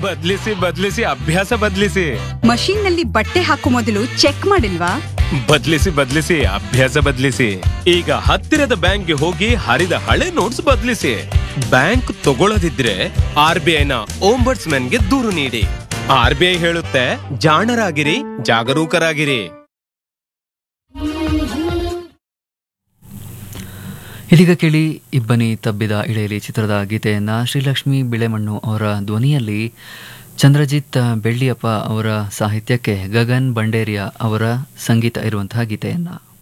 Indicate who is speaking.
Speaker 1: ಬದ್ಲಿಸಿ ಬದ್ಲಿಸಿ ಅಭ್ಯಾಸ ಬದ್ಲಿಸಿ
Speaker 2: ಮಷೀನ್ ನಲ್ಲಿ ಬಟ್ಟೆ ಹಾಕೋ ಮೊದಲು ಚೆಕ್ ಮಾಡಿಲ್ವಾ
Speaker 1: ಬದ್ಲಿಸಿ ಬದ್ಲಿಸಿ ಅಭ್ಯಾಸ ಬದ್ಲಿಸಿ ಈಗ ಹತ್ತಿರದ ಬ್ಯಾಂಕ್ಗೆ ಹೋಗಿ ಹರಿದ ಹಳೆ ನೋಟ್ಸ್ ಬದ್ಲಿಸಿ ಬ್ಯಾಂಕ್ ತಗೊಳ್ಳದಿದ್ರೆ ಆರ್ ಬಿ ಐನ ಗೆ ದೂರು ನೀಡಿ ಆರ್ ಬಿ ಐ ಹೇಳುತ್ತೆ ಜಾಣರಾಗಿರಿ ಜಾಗರೂಕರಾಗಿರಿ
Speaker 3: ಇದೀಗ ಕೇಳಿ ಇಬ್ಬನಿ ತಬ್ಬಿದ ಇಳೆಯಲಿ ಚಿತ್ರದ ಗೀತೆಯನ್ನ ಶ್ರೀಲಕ್ಷ್ಮಿ ಬಿಳೆಮಣ್ಣು ಅವರ ಧ್ವನಿಯಲ್ಲಿ ಚಂದ್ರಜಿತ್ ಬೆಳ್ಳಿಯಪ್ಪ ಅವರ ಸಾಹಿತ್ಯಕ್ಕೆ ಗಗನ್ ಬಂಡೇರಿಯಾ ಅವರ ಸಂಗೀತ ಇರುವಂತಹ ಗೀತೆಯನ್ನ